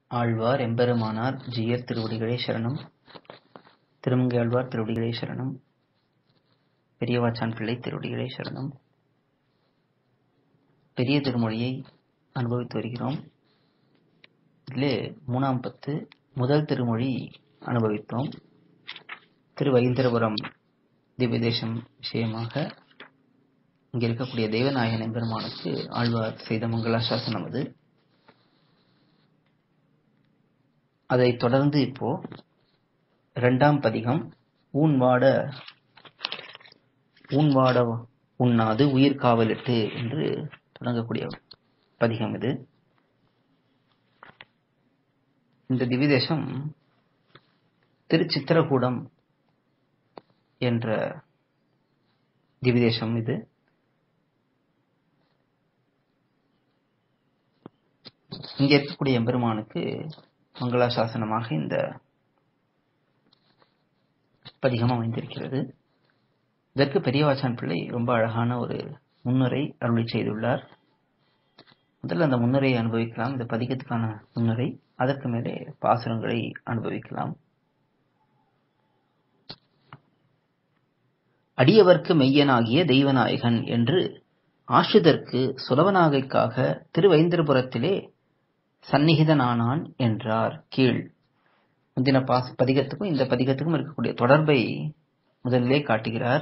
ஆழ்வார் எம்பெருமானார் ஜீயர் திருவடிகளே சரணம் திருமங்கையாழ்வார் திருவடிகளே சரணம் பெரியவாச்சான் பிள்ளை திருவடிகளே சரணம் பெரிய திருமொழியை அனுபவித்து வருகிறோம் இதிலே மூணாம் பத்து முதல் திருமொழி அனுபவித்தோம் திருவைந்தரபுரம் திவ்ய தேசம் விஷயமாக இங்கே இருக்கக்கூடிய தெய்வநாயகன் எம்பெருமானுக்கு ஆழ்வார் செய்த மங்களாசாசனம் அது அதைத் தொடர்ந்து இப்போ இரண்டாம் பதிகம் ஊன்வாட ஊன்வாட உண்ணாது உயிர் காவலிட்டு என்று தொடங்கக்கூடிய பதிகம் இது இந்த திவிதேசம் திருச்சித்திரகூடம் என்ற திவிதேசம் இது இங்கே இருக்கக்கூடிய எம்பெருமானுக்கு மங்களாசாசனமாக இந்த பதிகம் அமைந்திருக்கிறது இதற்கு பெரியவாச்சான் பிள்ளை ரொம்ப அழகான ஒரு முன்னுரை அருளி செய்துள்ளார் முதல்ல அந்த முன்னுரையை அனுபவிக்கலாம் இந்த பதிகத்துக்கான முன்னுரை அதற்கு மேலே பாசுரங்களை அனுபவிக்கலாம் அடியவர்க்கு மெய்யனாகிய தெய்வநாயகன் என்று ஆஷிதற்கு சுலவனாகைக்காக திருவைந்திரபுரத்திலே சந்நிகிதனானான் என்றார் கீழ் முந்தின பாஸ் பதிகத்துக்கும் இந்த பதிகத்துக்கும் இருக்கக்கூடிய தொடர்பை முதலிலே காட்டுகிறார்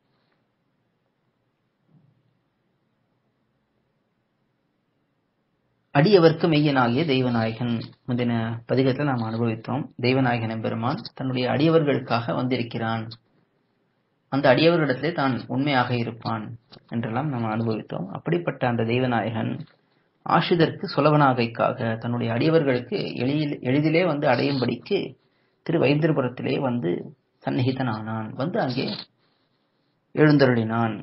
அடியவர்க்கு மெய்யனாகிய தெய்வநாயகன் முந்தின பதிகத்தில் நாம் அனுபவித்தோம் தெய்வநாயகன் எம்பெருமான் தன்னுடைய அடியவர்களுக்காக வந்திருக்கிறான் அந்த அடியவர்களிடத்திலே தான் உண்மையாக இருப்பான் என்றெல்லாம் நாம் அனுபவித்தோம் அப்படிப்பட்ட அந்த தெய்வநாயகன் ஆஷிதற்கு சுலவனாகைக்காக தன்னுடைய அடியவர்களுக்கு எளிதில் எளிதிலே வந்து அடையும்படிக்கு திரு வைத்திரபுரத்திலே வந்து சந்நிகிதனானான் வந்து அங்கே எழுந்தருளினான்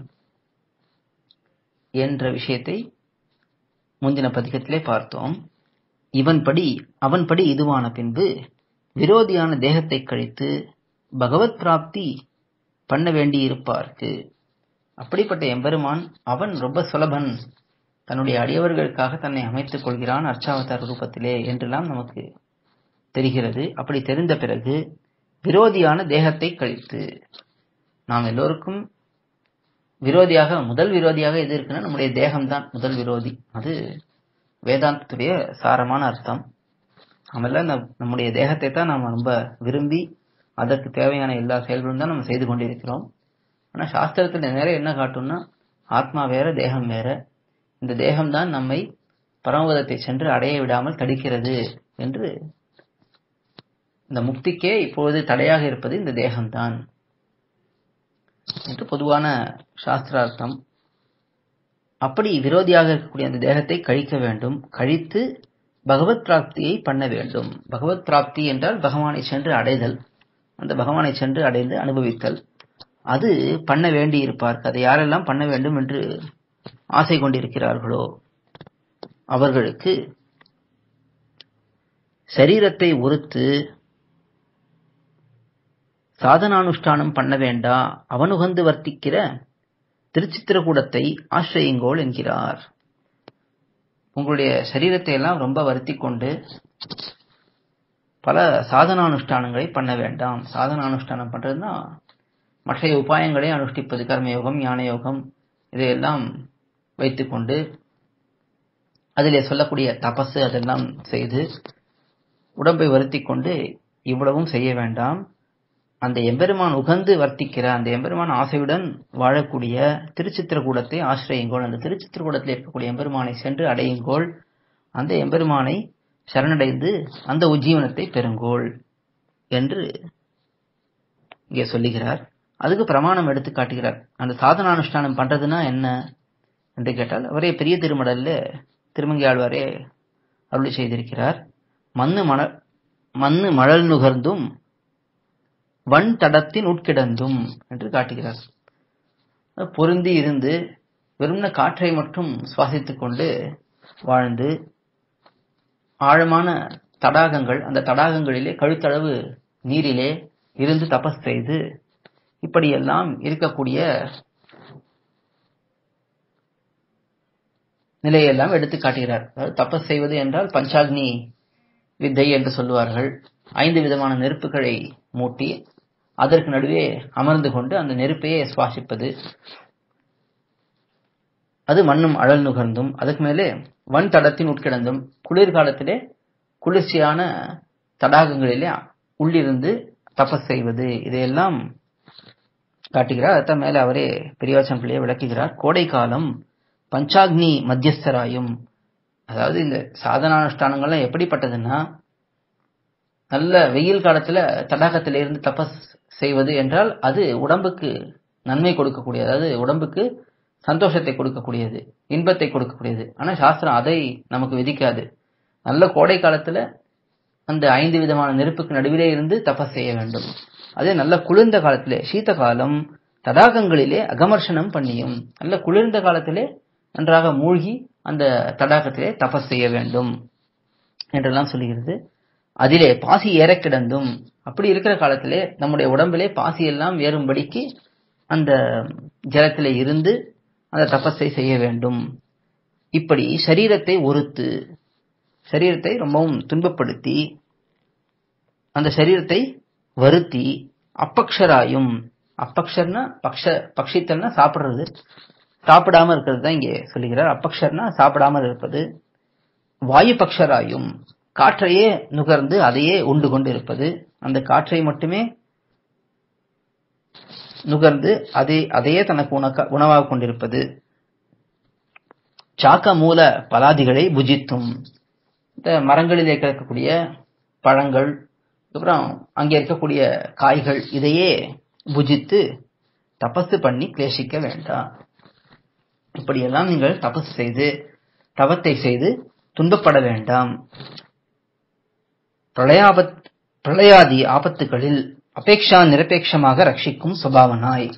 என்ற விஷயத்தை முந்தின பதிகத்திலே பார்த்தோம் இவன்படி அவன்படி இதுவான பின்பு விரோதியான தேகத்தை கழித்து பகவத் பிராப்தி பண்ண வேண்டி இருப்பார்க்கு அப்படிப்பட்ட எம்பெருமான் அவன் ரொம்ப சுலபன் தன்னுடைய அடியவர்களுக்காக தன்னை அமைத்துக் கொள்கிறான் அர்ச்சாவதார ரூபத்திலே என்றெல்லாம் நமக்கு தெரிகிறது அப்படி தெரிந்த பிறகு விரோதியான தேகத்தை கழித்து நாம் எல்லோருக்கும் விரோதியாக முதல் விரோதியாக எது இருக்குன்னா நம்முடைய தேகம்தான் முதல் விரோதி அது வேதாந்தத்துடைய சாரமான அர்த்தம் நம்மெல்லாம் நம்முடைய தேகத்தை தான் நாம் ரொம்ப விரும்பி அதற்கு தேவையான எல்லா செயல்களும் தான் நம்ம செய்து கொண்டிருக்கிறோம் ஆனால் சாஸ்திரத்தில் நேரம் என்ன காட்டும்னா ஆத்மா வேற தேகம் வேற இந்த தேகம்தான் நம்மை பரமபதத்தை சென்று அடைய விடாமல் தடுக்கிறது என்று இந்த முக்திக்கே இப்பொழுது தடையாக இருப்பது இந்த தேகம்தான் என்று பொதுவான சாஸ்திரார்த்தம் அப்படி விரோதியாக இருக்கக்கூடிய அந்த தேகத்தை கழிக்க வேண்டும் கழித்து பகவத் பிராப்தியை பண்ண வேண்டும் பகவத் பிராப்தி என்றால் பகவானை சென்று அடைதல் அந்த பகவானை சென்று அடைந்து அனுபவித்தல் அது பண்ண வேண்டி இருப்பார்கள் அதை யாரெல்லாம் பண்ண வேண்டும் என்று ஆசை கொண்டிருக்கிறார்களோ அவர்களுக்கு சரீரத்தை ஒருத்து சாதனானுஷ்டானம் பண்ண வேண்டா அவனுகந்து வர்த்திக்கிற திருச்சித்திரகூடத்தை ஆசிரியுங்கோள் என்கிறார் உங்களுடைய சரீரத்தை எல்லாம் ரொம்ப வருத்தி கொண்டு பல சாதனானுஷ்டானங்களை பண்ண வேண்டாம் சாதனானுஷ்டானம் பண்றதுன்னா மற்ற உபாயங்களை அனுஷ்டிப்பது கர்மயோகம் ஞான யோகம் இதையெல்லாம் வைத்துக்கொண்டு அதிலே சொல்லக்கூடிய தபசு அதெல்லாம் செய்து உடம்பை வருத்தி கொண்டு இவ்வளவும் செய்ய வேண்டாம் அந்த எம்பெருமான் உகந்து வர்த்திக்கிற அந்த எம்பெருமான் ஆசையுடன் வாழக்கூடிய திருச்சித்திரகூடத்தை ஆசிரியுங்கோள் அந்த திருச்சித்திரகூடத்தில் இருக்கக்கூடிய எம்பெருமானை சென்று அடையுங்கோள் அந்த எம்பெருமானை சரணடைந்து அந்த உஜ்ஜீவனத்தை பெறுங்கோள் என்று இங்கே சொல்லுகிறார் அதுக்கு பிரமாணம் எடுத்து காட்டுகிறார் அந்த சாதனானுஷ்டானம் பண்றதுன்னா என்ன என்று கேட்டால் அவரே பெரிய திருமடல்ல திருமங்கி ஆழ்வாரே அருளி செய்திருக்கிறார் மண்ணு மண மண்ணு மழல் நுகர்ந்தும் வன் தடத்தின் உட்கிடந்தும் என்று காட்டுகிறார் பொருந்தி இருந்து வெறும்ன காற்றை மட்டும் சுவாசித்துக் கொண்டு வாழ்ந்து ஆழமான தடாகங்கள் அந்த தடாகங்களிலே கழுத்தளவு நீரிலே இருந்து தபஸ் செய்து இப்படியெல்லாம் இருக்கக்கூடிய நிலையெல்லாம் எடுத்து காட்டுகிறார் அதாவது தபஸ் செய்வது என்றால் பஞ்சாக்னி வித்தை என்று சொல்லுவார்கள் ஐந்து விதமான நெருப்புகளை மூட்டி அதற்கு நடுவே அமர்ந்து கொண்டு அந்த நெருப்பையே சுவாசிப்பது அது மண்ணும் அழல் நுகர்ந்தும் அதுக்கு மேலே வன் தடத்தின் உட்கிடந்தும் குளிர்காலத்திலே குளிர்ச்சியான தடாகங்களிலே உள்ளிருந்து தபஸ் செய்வது இதையெல்லாம் காட்டுகிறார் அதான் மேல அவரே பெரியவாச்சன் பிள்ளையை விளக்குகிறார் கோடை காலம் பஞ்சாக்னி மத்தியஸ்தராயும் அதாவது இந்த சாதனானுஷ்டானங்கள்லாம் எப்படிப்பட்டதுன்னா நல்ல வெயில் காலத்துல தடாகத்தில இருந்து தபஸ் செய்வது என்றால் அது உடம்புக்கு நன்மை கொடுக்கக்கூடிய அதாவது உடம்புக்கு சந்தோஷத்தை கொடுக்கக்கூடியது இன்பத்தை கொடுக்கக்கூடியது ஆனா சாஸ்திரம் அதை நமக்கு விதிக்காது நல்ல கோடை காலத்துல அந்த ஐந்து விதமான நெருப்புக்கு நடுவிலே இருந்து தபஸ் செய்ய வேண்டும் அதே நல்ல குளிர்ந்த காலத்திலே சீத காலம் தடாகங்களிலே அகமர்ஷனம் பண்ணியும் நல்ல குளிர்ந்த காலத்திலே நன்றாக மூழ்கி அந்த தடாகத்திலே தபஸ் செய்ய வேண்டும் என்றெல்லாம் சொல்லுகிறது அதிலே பாசி ஏற கிடந்தும் அப்படி இருக்கிற காலத்திலே நம்முடைய உடம்பிலே பாசி எல்லாம் ஏறும்படிக்கு அந்த ஜலத்திலே இருந்து அந்த தபஸை செய்ய வேண்டும் இப்படி சரீரத்தை ஒருத்து சரீரத்தை ரொம்பவும் துன்பப்படுத்தி அந்த சரீரத்தை வருத்தி அப்பக்ஷராயும் அப்பக்ஷர்னா பக்ஷ பக்ஷித்தல்னா சாப்பிடுறது சாப்பிடாம இருக்கிறது தான் இங்கே சொல்லுகிறார் அப்பக்ஷர்னா சாப்பிடாமல் இருப்பது வாயு பக்ஷராயும் காற்றையே நுகர்ந்து அதையே உண்டு கொண்டு இருப்பது அந்த காற்றை மட்டுமே நுகர்ந்து அதை அதையே தனக்கு உணக்க உணவாக கொண்டிருப்பது சாக்க மூல பலாதிகளை புஜித்தும் இந்த மரங்களிலே கிடக்கக்கூடிய பழங்கள் அப்புறம் அங்கே இருக்கக்கூடிய காய்கள் இதையே புஜித்து தபசு பண்ணி கிளேசிக்க வேண்டாம் இப்படியெல்லாம் நீங்கள் தபசு செய்து தவத்தை செய்து துன்பப்பட வேண்டாம் பிரளயாபத் பிரளயாதி ஆபத்துகளில் அபேக்ஷா நிரபேட்சமாக ரட்சிக்கும் சுபாவனாய்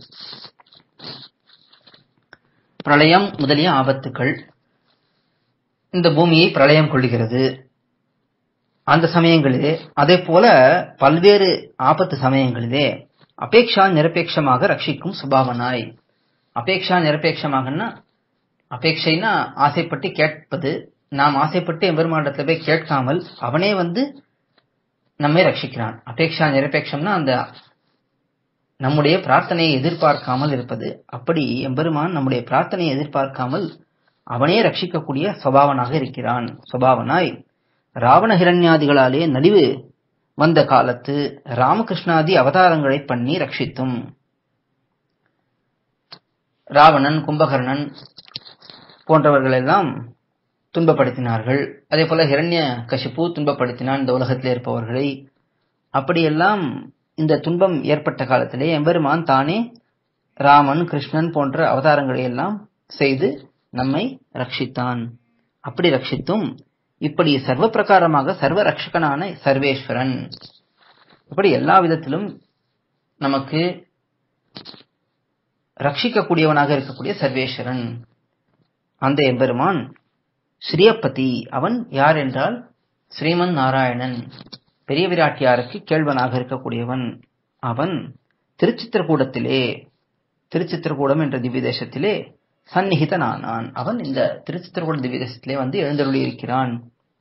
பிரளயம் முதலிய ஆபத்துக்கள் இந்த பூமியை பிரளயம் கொள்ளுகிறது அந்த சமயங்களிலே அதே போல பல்வேறு ஆபத்து சமயங்களிலே அபேக்ஷா நிரபேட்சமாக ரட்சிக்கும் சுபாவனாய் அபேக்ஷா நிரபேட்சமாகனா அபேட்சைனா ஆசைப்பட்டு கேட்பது நாம் ஆசைப்பட்டு எம்பெருமாண்டத்துல போய் கேட்காமல் அவனே வந்து நம்மை ரட்சிக்கிறான் அபேக்ஷா நிரபேட்சம்னா அந்த நம்முடைய பிரார்த்தனையை எதிர்பார்க்காமல் இருப்பது அப்படி எம்பெருமான் நம்முடைய பிரார்த்தனையை எதிர்பார்க்காமல் அவனே ரட்சிக்கக்கூடிய சுபாவனாக இருக்கிறான் சுபாவனாய் ராவண ஹிரண்யாதிகளாலே நலிவு வந்த காலத்து ராமகிருஷ்ணாதி அவதாரங்களை பண்ணி ரட்சித்தும் ராவணன் கும்பகர்ணன் போன்றவர்கள் எல்லாம் துன்பப்படுத்தினார்கள் அதே போல ஹிரண்ய கசிப்பு துன்பப்படுத்தினான் இந்த உலகத்தில் இருப்பவர்களை அப்படியெல்லாம் இந்த துன்பம் ஏற்பட்ட காலத்திலே எம்பெருமான் தானே ராமன் கிருஷ்ணன் போன்ற அவதாரங்களை எல்லாம் செய்து நம்மை ரட்சித்தான் அப்படி ரட்சித்தும் இப்படி சர்வ பிரகாரமாக சர்வ ரட்சகனான சர்வேஸ்வரன் இப்படி எல்லா விதத்திலும் நமக்கு ரட்சிக்கக்கூடியவனாக இருக்கக்கூடிய சர்வேஸ்வரன் அந்த எம்பெருமான் ஸ்ரீயப்பதி அவன் யார் என்றால் ஸ்ரீமன் நாராயணன் பெரிய விராட்டியாருக்கு கேள்வனாக இருக்கக்கூடியவன் அவன் திருச்சித்திரகூடத்திலே திருச்சித்திரகூடம் என்ற திவ்ய தேசத்திலே சந்நிகிதனானான் அவன் இந்த திருச்சித்திரகூட திவ்ய தேசத்திலே வந்து எழுந்தருளி இருக்கிறான்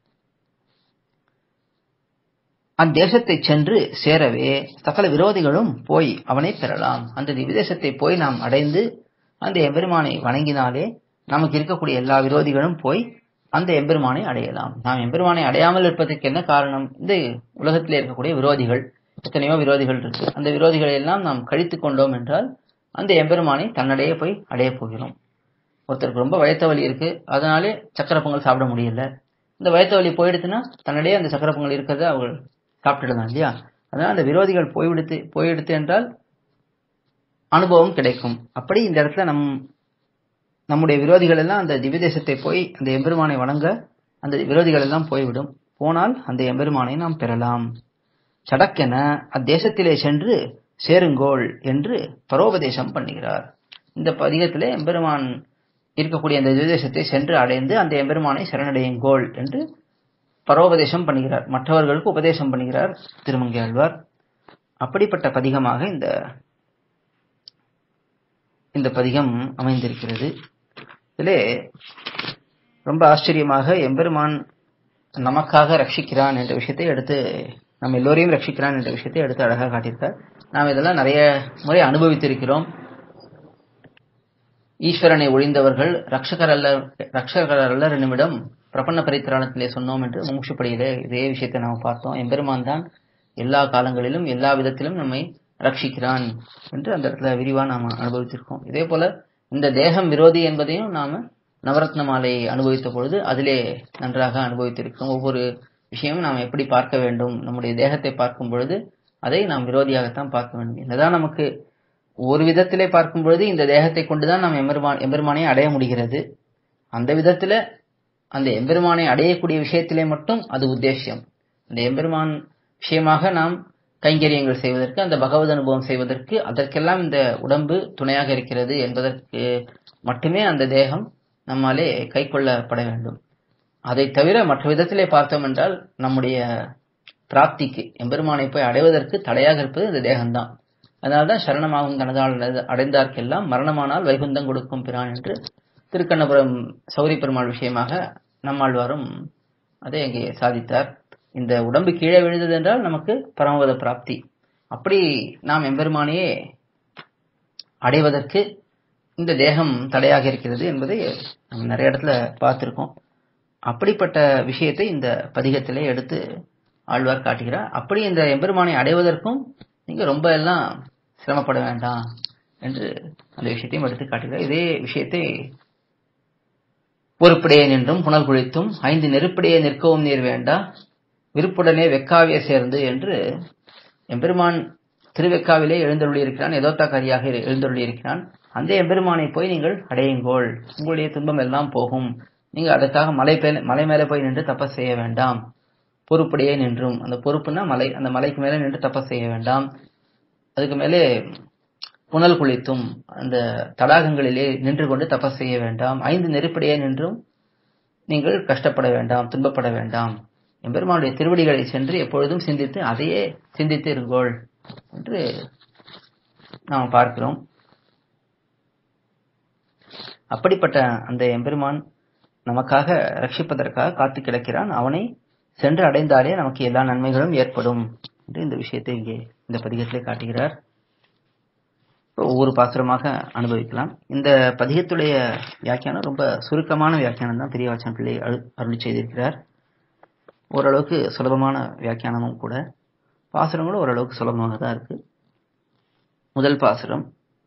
அத்தேசத்தை சென்று சேரவே சகல விரோதிகளும் போய் அவனை பெறலாம் அந்த திவ்யதேசத்தை போய் நாம் அடைந்து அந்த எம்பெருமானை வணங்கினாலே நமக்கு இருக்கக்கூடிய எல்லா விரோதிகளும் போய் அந்த எம்பெருமானை அடையலாம் நாம் எம்பெருமானை அடையாமல் இருப்பதற்கு என்ன காரணம் இந்த உலகத்தில் இருக்கக்கூடிய விரோதிகள் எத்தனையோ விரோதிகள் இருக்கு அந்த விரோதிகளை எல்லாம் நாம் கழித்து கொண்டோம் என்றால் அந்த எம்பெருமானை தன்னடையே போய் அடைய போகிறோம் ஒருத்தருக்கு ரொம்ப வயத்த வலி இருக்கு அதனாலே சக்கரை பொங்கல் சாப்பிட முடியல இந்த வயத்த வலி போயிடுச்சுன்னா தன்னடையே அந்த சக்கரை பொங்கல் இருக்கிறத அவங்க சாப்பிட்டுடலாம் இல்லையா அதனால அந்த விரோதிகள் போய்விடுத்து போயிடுத்து என்றால் அனுபவம் கிடைக்கும் அப்படி இந்த இடத்துல நம் நம்முடைய விரோதிகள் எல்லாம் அந்த திவ்ய தேசத்தை போய் அந்த எம்பெருமானை வணங்க அந்த விரோதிகள் எல்லாம் போய்விடும் போனால் அந்த எம்பெருமானை நாம் பெறலாம் சடக்கென அத்தேசத்திலே சென்று சேருங்கோள் என்று பரோபதேசம் பண்ணுகிறார் இந்த பதிகத்திலே எம்பெருமான் இருக்கக்கூடிய அந்த திவ்யதேசத்தை சென்று அடைந்து அந்த எம்பெருமானை சரணடையுங்கோள் என்று பரோபதேசம் பண்ணுகிறார் மற்றவர்களுக்கு உபதேசம் பண்ணுகிறார் திருமங்கை ஆழ்வார் அப்படிப்பட்ட பதிகமாக இந்த இந்த பதிகம் அமைந்திருக்கிறது இதிலே ரொம்ப ஆச்சரியமாக எம்பெருமான் நமக்காக ரட்சிக்கிறான் என்ற விஷயத்தை எடுத்து நம்ம எல்லோரையும் ரட்சிக்கிறான் என்ற விஷயத்தை எடுத்து அழகாக காட்டியிருக்கார் நாம் இதெல்லாம் நிறைய முறை அனுபவித்திருக்கிறோம் ஈஸ்வரனை ஒழிந்தவர்கள் ரட்சகர் அல்ல ரட்சகர் அல்லர் என்னுமிடம் பிரபன்ன பரித்திராணத்திலே சொன்னோம் என்று முமுட்சுப்படியிலே இதே விஷயத்தை நாம் பார்த்தோம் எம்பெருமான் தான் எல்லா காலங்களிலும் எல்லா விதத்திலும் நம்மை ரட்சிக்கிறான் என்று அந்த இடத்துல விரிவா நாம் அனுபவித்திருக்கோம் இதே போல இந்த தேகம் விரோதி என்பதையும் நாம நவரத்ன மாலையை அனுபவித்த பொழுது அதிலே நன்றாக அனுபவித்திருக்கிறோம் ஒவ்வொரு விஷயமும் நாம் எப்படி பார்க்க வேண்டும் நம்முடைய தேகத்தை பார்க்கும் பொழுது அதை நாம் விரோதியாகத்தான் பார்க்க வேண்டும் என்னதான் நமக்கு ஒரு விதத்திலே பார்க்கும் பொழுது இந்த தேகத்தை கொண்டுதான் நாம் எம்பெருமான் எம்பெருமானை அடைய முடிகிறது அந்த விதத்துல அந்த எம்பெருமானை அடையக்கூடிய விஷயத்திலே மட்டும் அது உத்தேசியம் அந்த எம்பெருமான் விஷயமாக நாம் கைங்கரியங்கள் செய்வதற்கு அந்த பகவத் அனுபவம் செய்வதற்கு அதற்கெல்லாம் இந்த உடம்பு துணையாக இருக்கிறது என்பதற்கு மட்டுமே அந்த தேகம் நம்மாலே கை கொள்ளப்பட வேண்டும் அதை தவிர மற்ற விதத்திலே பார்த்தோம் என்றால் நம்முடைய பிராப்திக்கு எம்பெருமானை போய் அடைவதற்கு தடையாக இருப்பது இந்த தேகம்தான் அதனால்தான் சரணமாகும் தனதால் அடைந்தார்க்கெல்லாம் மரணமானால் வைகுந்தம் கொடுக்கும் பிரான் என்று திருக்கண்ணபுரம் சௌரி பெருமாள் விஷயமாக நம்மாழ்வாரும் அதை அங்கே சாதித்தார் இந்த உடம்பு கீழே விழுந்தது என்றால் நமக்கு பரமபத பிராப்தி அப்படி நாம் எம்பெருமானையே அடைவதற்கு இந்த தேகம் தடையாக இருக்கிறது என்பதை நம்ம நிறைய இடத்துல பார்த்திருக்கோம் அப்படிப்பட்ட விஷயத்தை இந்த பதிகத்திலே எடுத்து ஆழ்வார் காட்டுகிறார் அப்படி இந்த எம்பெருமானை அடைவதற்கும் நீங்க ரொம்ப எல்லாம் சிரமப்பட வேண்டாம் என்று அந்த விஷயத்தையும் எடுத்து காட்டுகிறார் இதே விஷயத்தை பொறுப்பிடையே நின்றும் புனல் குளித்தும் ஐந்து நெருப்பிடையே நிற்கவும் நீர் வேண்டா விருப்புடனே வெக்காவிய சேர்ந்து என்று எம்பெருமான் திருவெக்காவிலே எழுந்தருளியிருக்கிறான் எதோத்தாக்காரியாக எழுந்தருளியிருக்கிறான் அந்த எம்பெருமானை போய் நீங்கள் அடையுங்கோள் உங்களுடைய துன்பம் எல்லாம் போகும் நீங்க அதற்காக மலை மேல மலை மேலே போய் நின்று தப்பஸ் செய்ய வேண்டாம் பொறுப்படையே நின்றும் அந்த பொறுப்புனா மலை அந்த மலைக்கு மேலே நின்று தப்பஸ் செய்ய வேண்டாம் அதுக்கு மேலே புனல் குளித்தும் அந்த தடாகங்களிலே நின்று கொண்டு தபஸ் செய்ய வேண்டாம் ஐந்து நெருப்படையே நின்றும் நீங்கள் கஷ்டப்பட வேண்டாம் துன்பப்பட வேண்டாம் எம்பெருமானுடைய திருவடிகளை சென்று எப்பொழுதும் சிந்தித்து அதையே சிந்தித்து இருங்கோள் என்று நாம் பார்க்கிறோம் அப்படிப்பட்ட அந்த எம்பெருமான் நமக்காக ரட்சிப்பதற்காக காத்து கிடக்கிறான் அவனை சென்று அடைந்தாலே நமக்கு எல்லா நன்மைகளும் ஏற்படும் என்று இந்த விஷயத்தை இங்கே இந்த பதிகத்திலே காட்டுகிறார் ஒவ்வொரு பாசுரமாக அனுபவிக்கலாம் இந்த பதிகத்துடைய வியாக்கியானம் ரொம்ப சுருக்கமான வியாக்கியானம் தான் பெரியவாச்சன் பிள்ளை அருளி செய்திருக்கிறார் ஓரளவுக்கு சுலபமான வியாக்கியானமும் கூட பாசுரங்களும் ஓரளவுக்கு சுலபமாக தான் இருக்கு முதல் பாசுரம்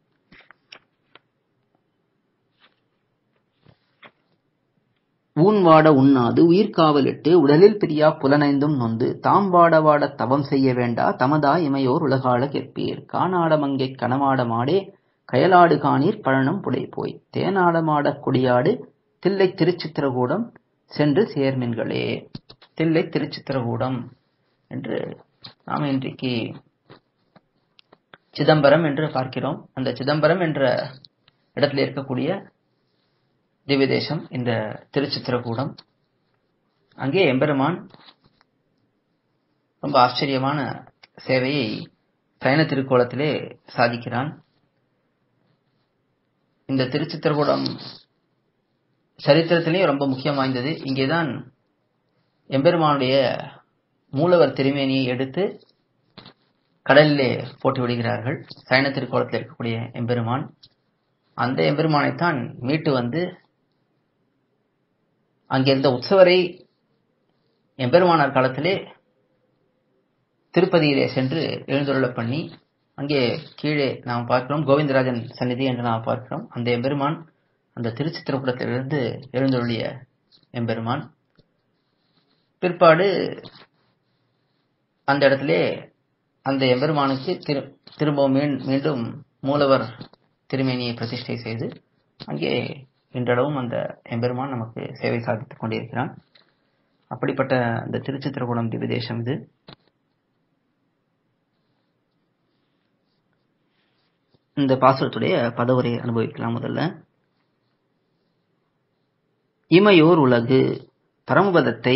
ஊன் வாட உண்ணாது உயிர்காவலிட்டு உடலில் பிரியா புலனைந்தும் நொந்து தாம் வாட வாட தவம் செய்ய வேண்டா தமதா இமையோர் உலகாள கேட்பீர் காணாட மங்கை கனமாட மாடே கயலாடு காணீர் பழனம் புடை போய் தேனாட மாட கொடியாடு தில்லை திருச்சித்திரகூடம் சென்று சேர்மின்களே தில்லை திருச்சித்திரகூடம் என்று நாம் இன்றைக்கு சிதம்பரம் என்று பார்க்கிறோம் அந்த சிதம்பரம் என்ற இடத்தில் இருக்கக்கூடிய திவ்ய தேசம் இந்த திருச்சித்திரகூடம் அங்கே எம்பெருமான் ரொம்ப ஆச்சரியமான சேவையை சயன திருக்கோலத்திலே சாதிக்கிறான் இந்த திருச்சித்திரகூடம் சரித்திரத்திலேயே ரொம்ப முக்கியம் வாய்ந்தது இங்கேதான் எம்பெருமானுடைய மூலவர் திருமேனியை எடுத்து கடலிலே போட்டு விடுகிறார்கள் சயன திருக்கோலத்தில் இருக்கக்கூடிய எம்பெருமான் அந்த எம்பெருமானைத்தான் மீட்டு வந்து அங்கிருந்த உற்சவரை எம்பெருமானார் காலத்திலே திருப்பதியிலே சென்று எழுந்துருள பண்ணி அங்கே கீழே நாம் பார்க்கிறோம் கோவிந்தராஜன் சந்நிதி என்று நாம் பார்க்கிறோம் அந்த எம்பெருமான் அந்த திருச்சித்திரபுரத்திலிருந்து எழுந்துருளிய எம்பெருமான் பிற்பாடு அந்த இடத்திலே அந்த எம்பெருமானுக்கு திரு திரும்பவும் மீண்டும் மூலவர் திருமேனியை பிரதிஷ்டை செய்து அங்கே இன்றளவும் அந்த எம்பெருமான் நமக்கு சேவை சாதித்துக் கொண்டிருக்கிறான் அப்படிப்பட்ட அந்த திருச்சித்திரகுடம் திவ்யதேசம் இது இந்த பாசுரத்துடைய பதவுரை அனுபவிக்கலாம் முதல்ல இமையோர் உலகு பரமபதத்தை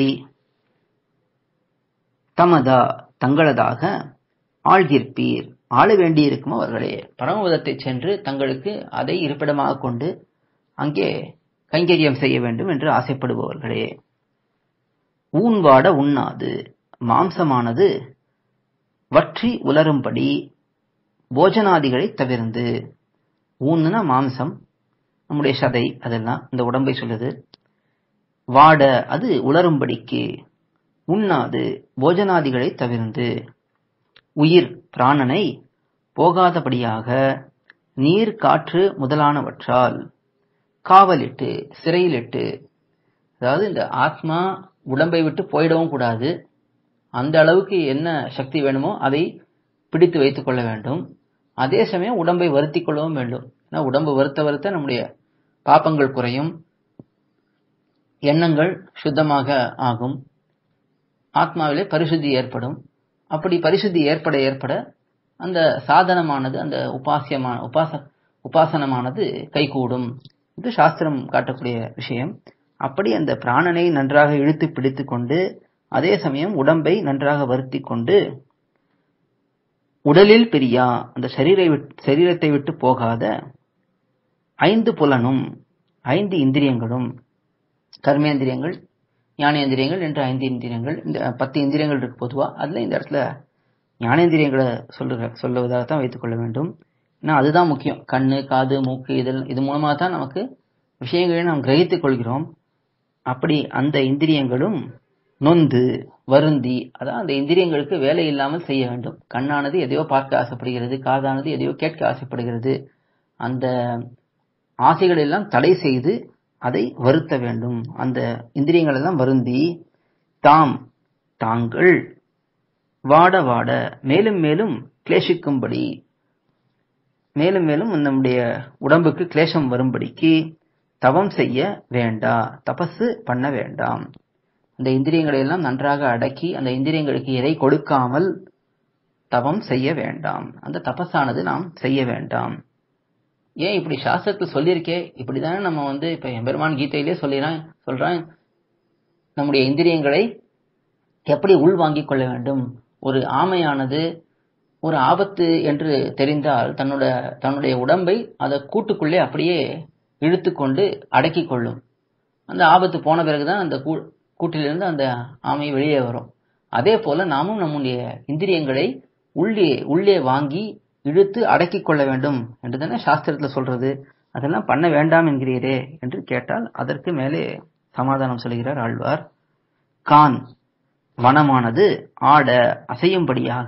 தமதா தங்களதாக ஆழ்கிற்பீர் ஆள வேண்டியிருக்கும் அவர்களே பரமபதத்தை சென்று தங்களுக்கு அதை இருப்பிடமாக கொண்டு அங்கே கைங்கரியம் செய்ய வேண்டும் என்று ஆசைப்படுபவர்களே ஊன்வாட உண்ணாது மாம்சமானது வற்றி உலரும்படி போஜனாதிகளை தவிர்ந்து ஊன்னுனா மாம்சம் நம்முடைய சதை அதெல்லாம் இந்த உடம்பை சொல்லுது வாட அது உலரும்படிக்கு உண்ணாது போஜனாதிகளை தவிர்ந்து உயிர் பிராணனை போகாதபடியாக நீர் காற்று முதலானவற்றால் காவலிட்டு சிறையிலிட்டு அதாவது இந்த ஆத்மா உடம்பை விட்டு போயிடவும் கூடாது அந்த அளவுக்கு என்ன சக்தி வேணுமோ அதை பிடித்து வைத்துக் கொள்ள வேண்டும் அதே சமயம் உடம்பை வருத்தி கொள்ளவும் வேண்டும் ஏன்னா உடம்பு வருத்த வருத்த நம்முடைய பாப்பங்கள் குறையும் எண்ணங்கள் சுத்தமாக ஆகும் ஆத்மாவிலே பரிசுத்தி ஏற்படும் அப்படி பரிசுத்தி ஏற்பட ஏற்பட அந்த சாதனமானது அந்த உபாசியமான உபாச உபாசனமானது கைகூடும் இது சாஸ்திரம் காட்டக்கூடிய விஷயம் அப்படி அந்த பிராணனை நன்றாக இழுத்து பிடித்து கொண்டு அதே சமயம் உடம்பை நன்றாக வருத்தி கொண்டு உடலில் பிரியா அந்த சரீரை சரீரத்தை விட்டு போகாத ஐந்து புலனும் ஐந்து இந்திரியங்களும் கர்மேந்திரியங்கள் ஞானேந்திரியங்கள் என்ற ஐந்து இந்திரியங்கள் இந்த பத்து இந்திரியங்கள் இருக்கு பொதுவா அதுல இந்த இடத்துல ஞானேந்திரியங்களை சொல்லுக சொல்லுவதாகத்தான் வைத்துக் கொள்ள வேண்டும் ஏன்னா அதுதான் முக்கியம் கண்ணு காது மூக்கு இதில் இது மூலமா தான் நமக்கு விஷயங்களை நாம் கிரகித்துக் கொள்கிறோம் அப்படி அந்த இந்திரியங்களும் நொந்து வருந்தி அதான் அந்த இந்திரியங்களுக்கு வேலை இல்லாமல் செய்ய வேண்டும் கண்ணானது எதையோ பார்க்க ஆசைப்படுகிறது காதானது எதையோ கேட்க ஆசைப்படுகிறது அந்த ஆசைகள் எல்லாம் தடை செய்து அதை வருத்த வேண்டும் அந்த இந்திரியங்கள் எல்லாம் வருந்தி தாம் தாங்கள் வாட வாட மேலும் மேலும் கிளேசிக்கும்படி மேலும் மேலும் நம்முடைய உடம்புக்கு கிளேசம் வரும்படிக்கு தவம் செய்ய வேண்டா தபசு பண்ண வேண்டாம் அந்த இந்திரியங்களை எல்லாம் நன்றாக அடக்கி அந்த இந்திரியங்களுக்கு எதை கொடுக்காமல் தவம் செய்ய வேண்டாம் அந்த தபஸானது நாம் செய்ய வேண்டாம் ஏன் இப்படி சாஸ்திரத்தில் சொல்லியிருக்கே இப்படிதானே நம்ம வந்து இப்ப எம்பெருமான் கீதையிலே சொல்லிறான் சொல்றான் நம்முடைய இந்திரியங்களை எப்படி உள்வாங்கிக் கொள்ள வேண்டும் ஒரு ஆமையானது ஒரு ஆபத்து என்று தெரிந்தால் தன்னோட தன்னுடைய உடம்பை அதை கூட்டுக்குள்ளே அப்படியே இழுத்து கொண்டு அடக்கி கொள்ளும் அந்த ஆபத்து போன பிறகுதான் அந்த கூட்டிலிருந்து அந்த ஆமை வெளியே வரும் அதே போல நாமும் நம்முடைய இந்திரியங்களை உள்ளே உள்ளே வாங்கி இழுத்து அடக்கி கொள்ள வேண்டும் என்று தானே சாஸ்திரத்துல சொல்றது அதெல்லாம் பண்ண வேண்டாம் என்கிறீரே என்று கேட்டால் அதற்கு மேலே சமாதானம் சொல்கிறார் ஆழ்வார் கான் வனமானது ஆட அசையும்படியாக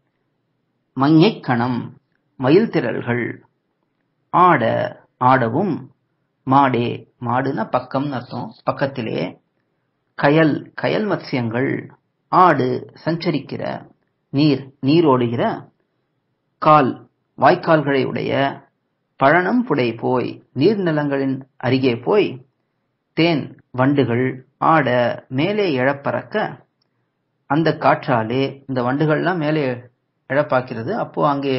மங்கைக்கணம் மயில் திரள்கள் ஆட ஆடவும் மாடே மாடுனா பக்கம்னு அர்த்தம் பக்கத்திலே கயல் கயல் மத்சியங்கள் ஆடு சஞ்சரிக்கிற நீர் நீரோடுகிற கால் வாய்க்கால்களை உடைய பழனம் புடை போய் நீர்நிலங்களின் அருகே போய் தேன் வண்டுகள் ஆட மேலே எழப்பறக்க அந்த காற்றாலே இந்த வண்டுகள்லாம் மேலே இழப்பாக்கிறது அப்போ அங்கே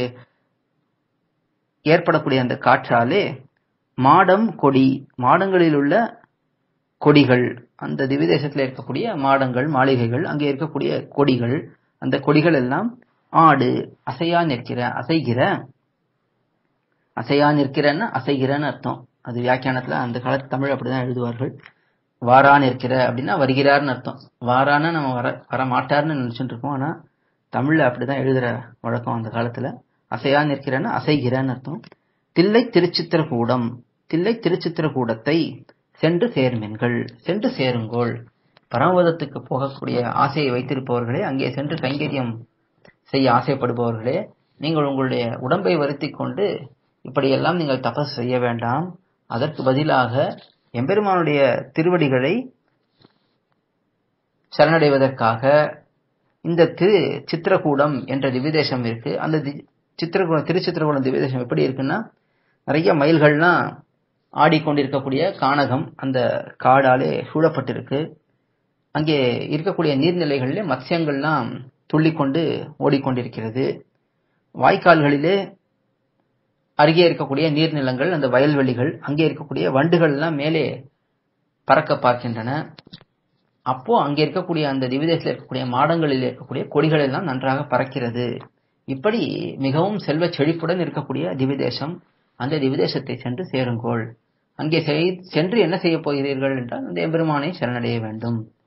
ஏற்படக்கூடிய அந்த காற்றாலே மாடம் கொடி மாடங்களில் உள்ள கொடிகள் அந்த திவிதேசத்தில் இருக்கக்கூடிய மாடங்கள் மாளிகைகள் அங்கே இருக்கக்கூடிய கொடிகள் அந்த கொடிகள் எல்லாம் ஆடு அசையா நிற்கிற அசைகிற அசையா நிற்கிறன்னா அசைகிறன்னு அர்த்தம் அது வியாக்கியானத்துல அந்த காலத்து தமிழ் அப்படிதான் எழுதுவார்கள் வாரா நிற்கிற அப்படின்னா வருகிறார்னு அர்த்தம் வாரான்னா நம்ம வர வர மாட்டார்னு நினைச்சுட்டு இருக்கோம் ஆனா தமிழ்ல அப்படிதான் எழுதுற வழக்கம் அந்த காலத்துல அசையா நிற்கிறன்னா அசைகிறன்னு அர்த்தம் தில்லை திருச்சித்திரகூடம் தில்லை திருச்சித்திரகூடத்தை சென்று சேர்மென்கள் சென்று சேருங்கோள் பரமபதத்துக்கு போகக்கூடிய ஆசையை வைத்திருப்பவர்களே அங்கே சென்று கைங்கரியம் செய்ய ஆசைப்படுபவர்களே நீங்கள் உங்களுடைய உடம்பை வருத்தி கொண்டு இப்படியெல்லாம் நீங்கள் தபஸ் செய்ய வேண்டாம் அதற்கு பதிலாக எம்பெருமானுடைய திருவடிகளை சரணடைவதற்காக இந்த திரு சித்திரகூடம் என்ற திவ்யதேசம் இருக்கு அந்த சித்திரகூடம் திருச்சித்திரகூடம் திவ்யதேசம் எப்படி இருக்குன்னா நிறைய மயில்கள்லாம் ஆடிக்கொண்டிருக்கக்கூடிய கானகம் அந்த காடாலே சூழப்பட்டிருக்கு அங்கே இருக்கக்கூடிய நீர்நிலைகளிலே மத்சியங்கள்லாம் துள்ளிக்கொண்டு ஓடிக்கொண்டிருக்கிறது வாய்க்கால்களிலே அருகே இருக்கக்கூடிய நீர்நிலங்கள் அந்த வயல்வெளிகள் அங்கே இருக்கக்கூடிய வண்டுகள் எல்லாம் மேலே பறக்க பார்க்கின்றன அப்போ அங்கே இருக்கக்கூடிய அந்த திவிதேசத்தில் இருக்கக்கூடிய மாடங்களில் இருக்கக்கூடிய கொடிகள் எல்லாம் நன்றாக பறக்கிறது இப்படி மிகவும் செல்வ செழிப்புடன் இருக்கக்கூடிய திவிதேசம் அந்த திவிதேசத்தை சென்று சேருங்கோள் அங்கே சென்று என்ன செய்ய போகிறீர்கள் என்றால் அந்த எம்பெருமானை சரணடைய வேண்டும்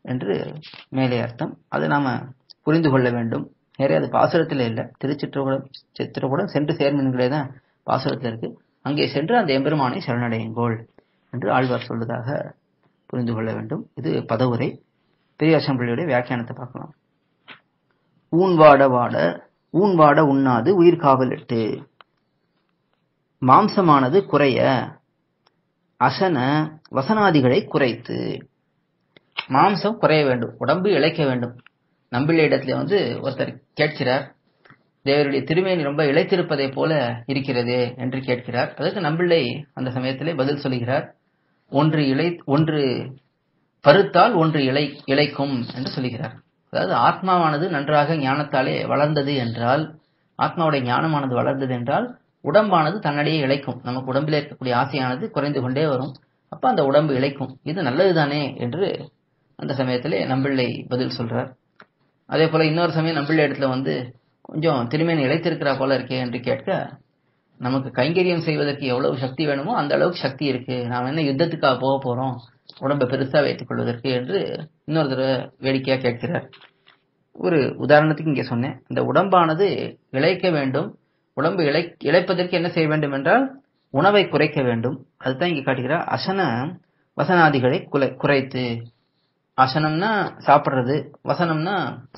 என்று மேலே அர்த்தம் அது நாம புரிந்து கொள்ள வேண்டும் நிறைய அது பாசுரத்தில் இல்லை திருச்சிற்றகுடம் சித்திரகுடம் சென்று சேர்மன்களே தான் பாசுரத்தில் இருக்கு அங்கே சென்று அந்த எம்பெருமானை சரணடையுங்கோள் என்று ஆழ்வார் சொல்வதாக புரிந்து கொள்ள வேண்டும் இது பதவுரை பெரியாசம் பிள்ளையுடைய வியாக்கியானத்தை பார்க்கலாம் ஊன் வாட வாட ஊன் வாட உண்ணாது உயிர் காவலிட்டு மாம்சமானது குறைய அசன வசனாதிகளை குறைத்து மாம்சம் குறைய வேண்டும் உடம்பு இழைக்க வேண்டும் நம்பிள்ள இடத்துல வந்து ஒருத்தர் கேட்கிறார் தேவருடைய திருமேனி ரொம்ப இழைத்திருப்பதை போல இருக்கிறதே என்று கேட்கிறார் அதற்கு நம்பிள்ளை அந்த சமயத்திலே பதில் சொல்கிறார் ஒன்று இழை ஒன்று பருத்தால் ஒன்று இலை இழைக்கும் என்று சொல்கிறார் அதாவது ஆத்மாவானது நன்றாக ஞானத்தாலே வளர்ந்தது என்றால் ஆத்மாவுடைய ஞானமானது வளர்ந்தது என்றால் உடம்பானது தன்னடியே இழைக்கும் நமக்கு உடம்பில் இருக்கக்கூடிய ஆசையானது குறைந்து கொண்டே வரும் அப்ப அந்த உடம்பு இழைக்கும் இது நல்லதுதானே என்று அந்த சமயத்திலே நம்பிள்ளை பதில் சொல்றார் அதே போல இன்னொரு சமயம் நம்பிள்ளை இடத்துல வந்து கொஞ்சம் திருமேனி இழைத்திருக்கிறா போல இருக்கே என்று கேட்க நமக்கு கைங்கரியம் செய்வதற்கு எவ்வளவு சக்தி வேணுமோ அந்த அளவுக்கு சக்தி இருக்கு நாம் என்ன யுத்தத்துக்காக போக போறோம் உடம்பை பெருசா வைத்துக் கொள்வதற்கு என்று இன்னொரு தடவை வேடிக்கையா கேட்கிறார் ஒரு உதாரணத்துக்கு இங்கே சொன்னேன் இந்த உடம்பானது இழைக்க வேண்டும் உடம்பு இழை இழைப்பதற்கு என்ன செய்ய வேண்டும் என்றால் உணவை குறைக்க வேண்டும் அதுதான் இங்கே காட்டுகிறார் அசன வசனாதிகளை குலை குறைத்து அசனம்னா சாப்பிடுறது வசனம்னா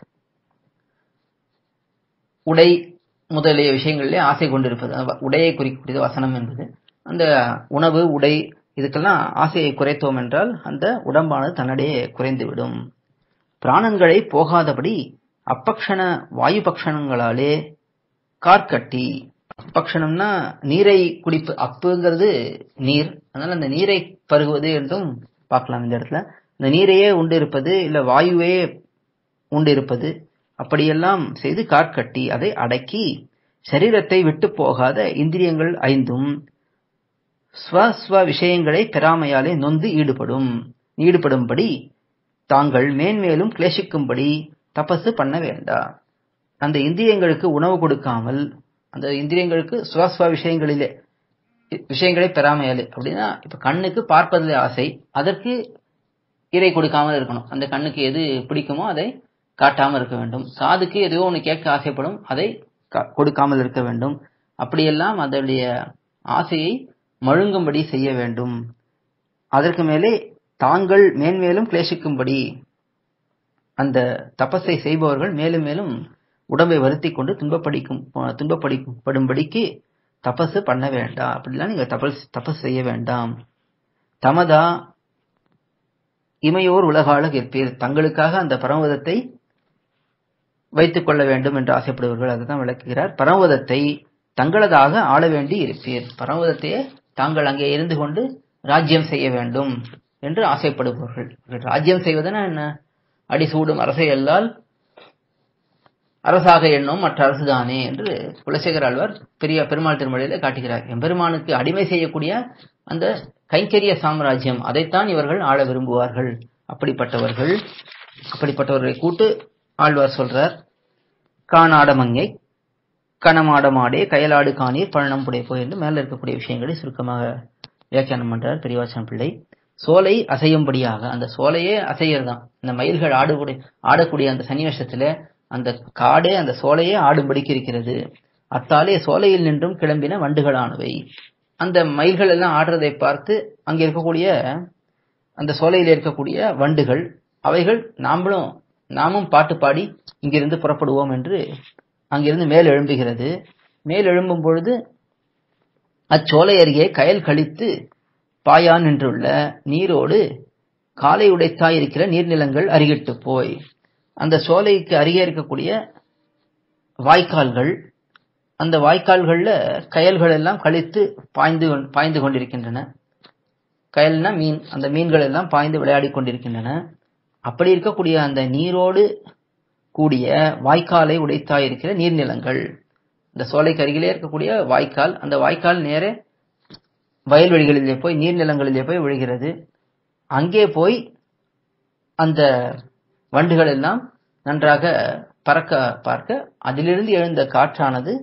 உடை முதலிய விஷயங்களிலே ஆசை கொண்டிருப்பது உடையை குறிக்கக்கூடியது வசனம் என்பது அந்த உணவு உடை இதுக்கெல்லாம் ஆசையை குறைத்தோம் என்றால் அந்த உடம்பானது தன்னிடையே குறைந்துவிடும் பிராணன்களை போகாதபடி அப்பக்ஷண வாயு பக்ஷணங்களாலே கார்கட்டி அப்பக்ஷணம்னா நீரை குடிப்பு அப்புங்கிறது நீர் அதனால அந்த நீரை பருகுவது என்றும் பார்க்கலாம் இந்த இடத்துல இந்த நீரையே உண்டு இருப்பது இல்ல வாயுவே உண்டு இருப்பது அப்படியெல்லாம் செய்து காற்கட்டி அதை அடக்கி சரீரத்தை விட்டு போகாத இந்திரியங்கள் ஐந்தும் ஸ்வஸ்வ விஷயங்களை பெறாமையாலே நொந்து ஈடுபடும் ஈடுபடும்படி தாங்கள் மேன்மேலும் கிளேசிக்கும்படி தபசு பண்ண வேண்டாம் அந்த இந்திரியங்களுக்கு உணவு கொடுக்காமல் அந்த இந்திரியங்களுக்கு சுவஸ்வ விஷயங்களிலே விஷயங்களை பெறாமையாலே அப்படின்னா இப்ப கண்ணுக்கு பார்ப்பதில் ஆசை அதற்கு இறை கொடுக்காமல் இருக்கணும் அந்த கண்ணுக்கு எது பிடிக்குமோ அதை காட்டாமல் இருக்க வேண்டும் காதுக்கு எதுவோ ஒன்று கேட்க ஆசைப்படும் அதை கொடுக்காமல் இருக்க வேண்டும் அப்படியெல்லாம் அதனுடைய ஆசையை மழுங்கும்படி செய்ய வேண்டும் அதற்கு மேலே தாங்கள் மேன்மேலும் கிளேசிக்கும்படி அந்த தபஸை செய்பவர்கள் மேலும் மேலும் உடம்பை வருத்தி கொண்டு துன்பப்படிக்கும் துன்பப்படிப்படும்படிக்கு தபசு பண்ண வேண்டாம் அப்படிலாம் நீங்க தபஸ் தபஸ் செய்ய வேண்டாம் தமதா இமையோர் உலகாள கேட்பீர் தங்களுக்காக அந்த பரமவதத்தை வைத்துக் கொள்ள வேண்டும் என்று ஆசைப்படுவர்கள் அதுதான் விளக்குகிறார் பரமவதத்தை தங்களதாக ஆள வேண்டி இருப்பீர் பரமவதத்தையே தாங்கள் அங்கே இருந்து கொண்டு ராஜ்யம் செய்ய வேண்டும் என்று ஆசைப்படுபவர்கள் ராஜ்யம் செய்வதுனா என்ன அடிசூடும் அரசை அல்லால் அரசாக எண்ணும் மற்ற அரசுதானே என்று குலசேகர் ஆழ்வார் பெரிய பெருமாள் திருமொழியில காட்டுகிறார் எம்பெருமானுக்கு அடிமை செய்யக்கூடிய அந்த கைங்கரிய சாம்ராஜ்யம் அதைத்தான் இவர்கள் ஆள விரும்புவார்கள் அப்படிப்பட்டவர்கள் அப்படிப்பட்டவர்களை கூட்டு ஆழ்வார் சொல்றார் காணாடமங்கை கணமாடமாடே கயலாடு காணீர் பழனம் புடைப்போ என்று மேல இருக்கக்கூடிய விஷயங்களை சுருக்கமாக வியாக்கியானம் பண்றார் பெரியவாசன் பிள்ளை சோலை அசையும்படியாக அந்த சோலையே அசையறதான் இந்த மயில்கள் ஆடக்கூடிய ஆடக்கூடிய அந்த சன்னிவேஷத்துல அந்த காடே அந்த சோலையே ஆடும்படிக்கு இருக்கிறது அத்தாலே சோலையில் நின்றும் கிளம்பின வண்டுகளானவை அந்த மயில்கள் எல்லாம் ஆடுறதை பார்த்து அங்க இருக்கக்கூடிய அந்த சோலையில் இருக்கக்கூடிய வண்டுகள் அவைகள் நாமளும் நாமும் பாட்டு பாடி இங்கிருந்து புறப்படுவோம் என்று அங்கிருந்து மேல் எழும்புகிறது மேல் எழும்பும் பொழுது அச்சோலை அருகே கயல் கழித்து பாயான் நின்றுள்ள நீரோடு காலை உடைத்தாய் இருக்கிற நீர்நிலங்கள் அருகிட்டு போய் அந்த சோலைக்கு அருகே இருக்கக்கூடிய வாய்க்கால்கள் அந்த வாய்க்கால்கள்ல கயல்கள் எல்லாம் கழித்து பாய்ந்து பாய்ந்து கொண்டிருக்கின்றன கயல்னா மீன் அந்த மீன்கள் எல்லாம் பாய்ந்து விளையாடி கொண்டிருக்கின்றன அப்படி இருக்கக்கூடிய அந்த நீரோடு கூடிய வாய்க்காலை உடைத்தாய் இருக்கிற நீர்நிலங்கள் இந்த சோலைக்கு அருகிலே இருக்கக்கூடிய வாய்க்கால் அந்த வாய்க்கால் நேரே வயல்வெளிகளிலே போய் நீர்நிலங்களிலே போய் விழுகிறது அங்கே போய் அந்த வண்டுகள் எல்லாம் நன்றாக பறக்க பார்க்க அதிலிருந்து எழுந்த காற்றானது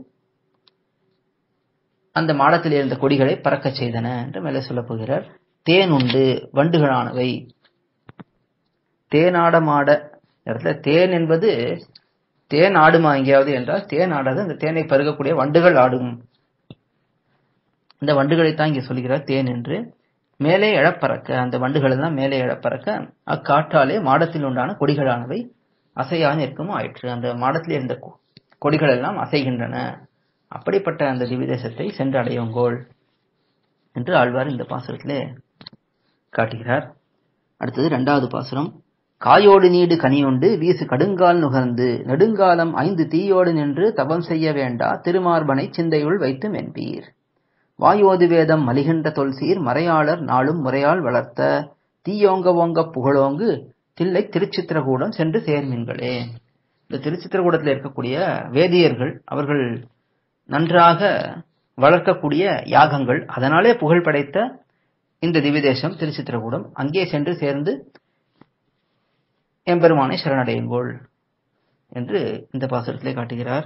அந்த மாடத்தில் இருந்த கொடிகளை பறக்கச் செய்தன என்று மேலே சொல்லப் போகிறார் தேன் உண்டு வண்டுகளானவை தேனாடமாட இடத்துல தேன் என்பது தேன் ஆடுமா எங்கேயாவது என்றால் தேன் ஆடாது அந்த தேனை பருகக்கூடிய வண்டுகள் ஆடும் இந்த வண்டுகளை தான் இங்கே சொல்கிறார் தேன் என்று மேலே எழப்பறக்க அந்த வண்டுகள் எல்லாம் மேலே எழப்பறக்க அக்காற்றாலே மாடத்தில் உண்டான கொடிகளானவை அசையா நிற்கும் ஆயிற்று அந்த மாடத்தில் இருந்த கொ- கொடிகள் எல்லாம் அசைகின்றன அப்படிப்பட்ட அந்த திவிதேசத்தை சென்று அடையுங்கோள் என்று ஆழ்வார் இந்த பாசுரத்திலே காட்டுகிறார் அடுத்தது இரண்டாவது பாசுரம் காயோடு நீடு கனியுண்டு வீசு கடுங்கால் நுகர்ந்து நெடுங்காலம் ஐந்து தீயோடு நின்று தபம் செய்ய வேண்டா திருமார்பனை சிந்தையுள் வைத்து மென்பீர் வாயோது வேதம் மலிகின்ற தொல்சீர் மறையாளர் நாளும் முறையால் வளர்த்த தீயோங்க ஓங்க புகழோங்கு தில்லை திருச்சித்திரகூடம் சென்று சேர்மீன்களே இந்த திருச்சித்திரகூடத்தில் இருக்கக்கூடிய வேதியர்கள் அவர்கள் நன்றாக வளர்க்கக்கூடிய யாகங்கள் அதனாலே புகழ் படைத்த இந்த திவிதேசம் திருச்சித்திரகூடம் அங்கே சென்று சேர்ந்து எம்பெருமானை சரணடையுங்கோள் என்று இந்த பாசுரத்திலே காட்டுகிறார்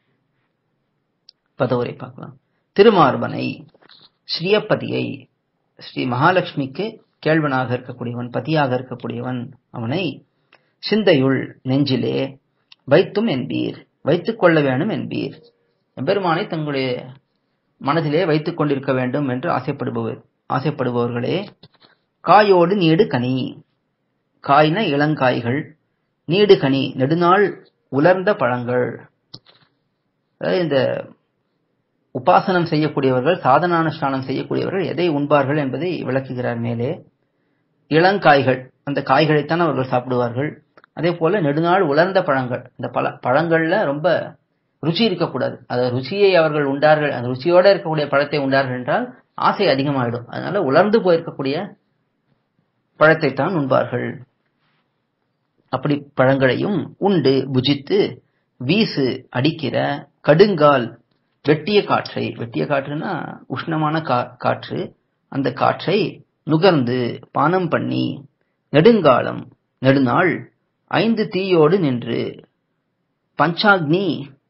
பதவுரை பார்க்கலாம் திருமார்பனை ஸ்ரீயப்பதியை ஸ்ரீ மகாலட்சுமிக்கு கேள்வனாக இருக்கக்கூடியவன் பதியாக இருக்கக்கூடியவன் அவனை சிந்தையுள் நெஞ்சிலே வைத்தும் என்பீர் வைத்துக் கொள்ள வேணும் என்பீர் எம்பெருமானை தங்களுடைய மனதிலே வைத்துக் கொண்டிருக்க வேண்டும் என்று ஆசைப்படுபவர் ஆசைப்படுபவர்களே காயோடு நீடு கனி காய்ன இளங்காய்கள் நீடு கனி நெடுநாள் உலர்ந்த பழங்கள் அதாவது இந்த உபாசனம் செய்யக்கூடியவர்கள் சாதனானுஷ்டானம் செய்யக்கூடியவர்கள் எதை உண்பார்கள் என்பதை விளக்குகிறார் மேலே இளங்காய்கள் அந்த காய்களைத்தான் அவர்கள் சாப்பிடுவார்கள் அதே போல நெடுநாள் உலர்ந்த பழங்கள் இந்த பழ பழங்கள்ல ரொம்ப ருச்சி இருக்கக்கூடாது அந்த ருச்சியை அவர்கள் உண்டார்கள் அந்த ருச்சியோட இருக்கக்கூடிய பழத்தை உண்டார்கள் என்றால் ஆசை அதிகமாயிடும் அதனால உலர்ந்து போயிருக்கக்கூடிய பழத்தை தான் உண்பார்கள் அப்படி பழங்களையும் உண்டு புஜித்து வீசு அடிக்கிற கடுங்கால் வெட்டிய காற்றை வெட்டிய காற்றுனா உஷ்ணமான கா- காற்று அந்த காற்றை நுகர்ந்து பானம் பண்ணி நெடுங்காலம் நெடுநாள் ஐந்து தீயோடு நின்று பஞ்சாக்னி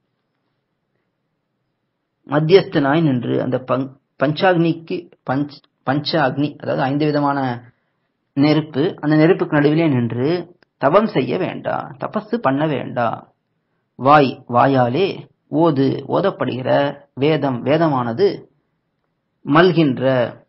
மத்தியஸ்தனாய் நின்று அந்த பங்- பஞ்சாக்னிக்கு பஞ்ச் பஞ்ச அக்னி அதாவது ஐந்து விதமான நெருப்பு அந்த நெருப்புக்கு நடுவிலே நின்று தவம் செய்ய வேண்டா தபசு பண்ண வேண்டா வாய் வாயாலே ஓது ஓதப்படுகிற வேதம் வேதமானது மல்கின்ற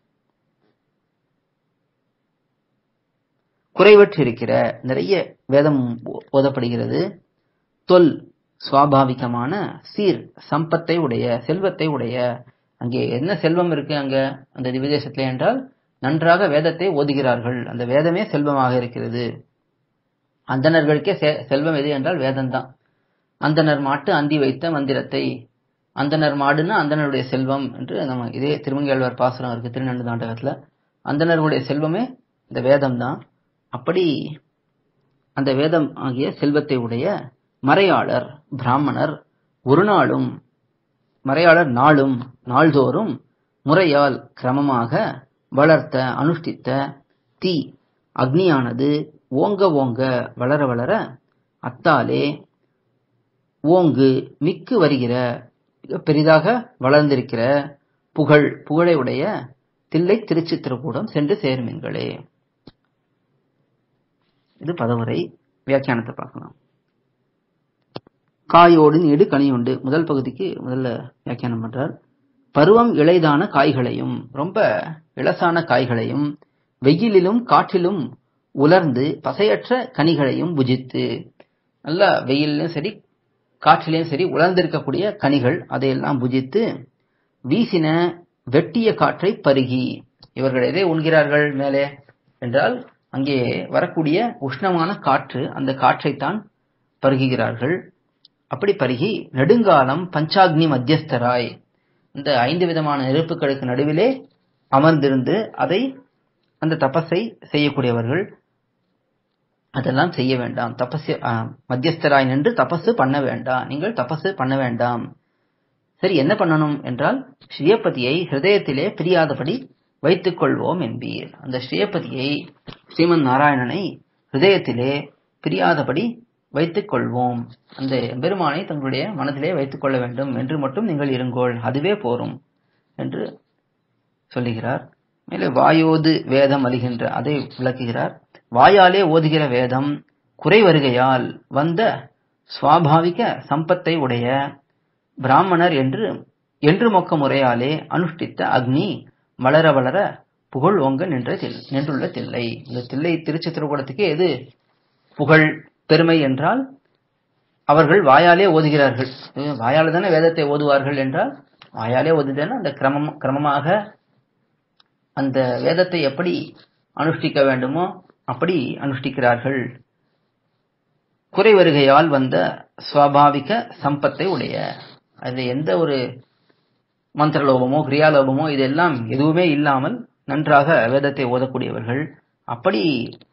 குறைவற்றிருக்கிற நிறைய வேதம் ஓ- ஓதப்படுகிறது தொல் சுவாபாவிகமான சீர் சம்பத்தை உடைய செல்வத்தை உடைய அங்கே என்ன செல்வம் இருக்கு அங்க அந்த திவிதேசத்திலே என்றால் நன்றாக வேதத்தை ஓதுகிறார்கள் அந்த வேதமே செல்வமாக இருக்கிறது அந்தணர்களுக்கே செ- செல்வம் எது என்றால் வேதம்தான் அந்தணர் மாட்டு அந்தி வைத்த மந்திரத்தை அந்தணர் மாடுன்னா அந்தணருடைய செல்வம் என்று நம்ம இதே திருமங்கேழ்வார் பாசுரம் இருக்கு திருநண்டு நாடகத்துல அந்தணர்களுடைய செல்வமே இந்த வேதம் தான் அப்படி அந்த வேதம் ஆகிய செல்வத்தை உடைய மறையாளர் பிராமணர் ஒரு நாளும் மறையாளர் நாளும் நாள்தோறும் முறையால் கிரமமாக வளர்த்த அனுஷ்டித்த தீ அக்னியானது ஓங்க ஓங்க வளர வளர அத்தாலே ஓங்கு மிக்கு வருகிற மிக பெரிதாக வளர்ந்திருக்கிற புகழ் புகழை உடைய தில்லை திருச்சித்திரக்கூடம் சென்று சேர்மீன்களே இது பதவுரை வியாக்கியானத்தை பார்க்கலாம் காயோடு நீடு கனியுண்டு முதல் பகுதிக்கு முதல்ல வியாக்கியானம் பண்றார் பருவம் இளைதான காய்களையும் ரொம்ப இளசான காய்களையும் வெயிலிலும் காற்றிலும் உலர்ந்து பசையற்ற கனிகளையும் புஜித்து நல்லா வெயிலும் சரி காற்றிலையும் சரி உலர்ந்திருக்கக்கூடிய கனிகள் அதையெல்லாம் புஜித்து வீசின வெட்டிய காற்றை பருகி இவர்கள் எதை உண்கிறார்கள் மேலே என்றால் அங்கே வரக்கூடிய உஷ்ணமான காற்று அந்த காற்றைத்தான் பருகுகிறார்கள் அப்படி பருகி நெடுங்காலம் பஞ்சாக்னி மத்தியஸ்தராய் இந்த ஐந்து விதமான நெருப்புகளுக்கு நடுவிலே அமர்ந்திருந்து அதை அந்த தபஸை செய்யக்கூடியவர்கள் அதெல்லாம் செய்ய வேண்டாம் தபஸ் மத்தியஸ்தராய் நின்று தபசு பண்ண வேண்டாம் நீங்கள் தபசு பண்ண வேண்டாம் சரி என்ன பண்ணணும் என்றால் ஸ்ரீயப்பதியை ஹிருதயத்திலே பிரியாதபடி வைத்துக் கொள்வோம் என்பீர் அந்த ஸ்ரீயப்பதியை ஸ்ரீமன் நாராயணனை ஹிருதயத்திலே பிரியாதபடி வைத்துக் கொள்வோம் அந்த பெருமானை தங்களுடைய மனதிலே வைத்துக் கொள்ள வேண்டும் என்று மட்டும் நீங்கள் இருங்கோள் அதுவே போரும் என்று சொல்லுகிறார் மேலே வாயோது வேதம் அழிகின்ற அதை விளக்குகிறார் வாயாலே ஓதுகிற வேதம் குறை வருகையால் வந்த சுவாபாவிக சம்பத்தை உடைய பிராமணர் என்று என்று மொக்க முறையாலே அனுஷ்டித்த அக்னி வளர வளர புகழ் ஓங்க நின்ற தில்- நின்றுள்ள தில்லை இந்த தில்லை திருச்சித்திரகூடத்துக்கு எது புகழ் பெருமை என்றால் அவர்கள் வாயாலே ஓதுகிறார்கள் இது வாயால தானே வேதத்தை ஓதுவார்கள் என்றால் வாயாலே ஓதுதேன்னா அந்த கிரமம் கிரமமாக அந்த வேதத்தை எப்படி அனுஷ்டிக்க வேண்டுமோ அப்படி அனுஷ்டிக்கிறார்கள் குறை வருகையால் வந்த சுவாபாவிக சம்பத்தை உடைய அது எந்த ஒரு மந்திரலோபமோ கிரியாலோபமோ இதெல்லாம் எதுவுமே இல்லாமல் நன்றாக வேதத்தை ஓதக்கூடியவர்கள் அப்படி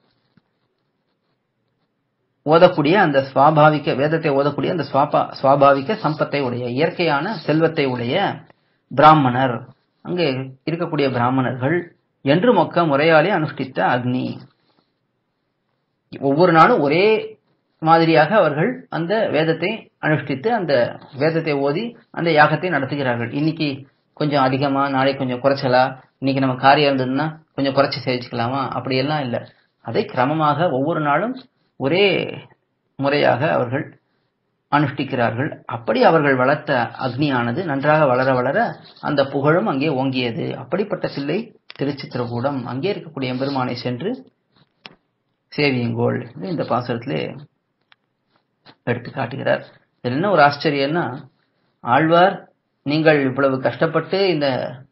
ஓதக்கூடிய அந்த சுவாபாவிக வேதத்தை ஓதக்கூடிய அந்த சுவாபா சுவாபாவிக சம்பத்தை உடைய இயற்கையான செல்வத்தை உடைய பிராமணர் அங்கே இருக்கக்கூடிய பிராமணர்கள் என்று மொக்க முறையாலே அனுஷ்டித்த அக்னி ஒவ்வொரு நாளும் ஒரே மாதிரியாக அவர்கள் அந்த வேதத்தை அனுஷ்டித்து அந்த வேதத்தை ஓதி அந்த யாகத்தை நடத்துகிறார்கள் இன்னைக்கு கொஞ்சம் அதிகமா நாளை கொஞ்சம் குறைச்சலா இன்னைக்கு நம்ம காரியம் இருந்ததுன்னா கொஞ்சம் குறைச்சி சேவிச்சுக்கலாமா அப்படியெல்லாம் இல்லை அதை கிரமமாக ஒவ்வொரு நாளும் ஒரே முறையாக அவர்கள் அனுஷ்டிக்கிறார்கள் அப்படி அவர்கள் வளர்த்த அக்னியானது நன்றாக வளர வளர அந்த புகழும் அங்கே ஓங்கியது அப்படிப்பட்ட சில்லை திருச்சித்திரகூடம் அங்கே இருக்கக்கூடிய எம்பெருமானை சென்று சேவியுங்கோள் இது இந்த பாசுரத்திலே எடுத்து காட்டுகிறார் இதுல என்ன ஒரு ஆச்சரியம்னா ஆழ்வார் நீங்கள் இவ்வளவு கஷ்டப்பட்டு இந்த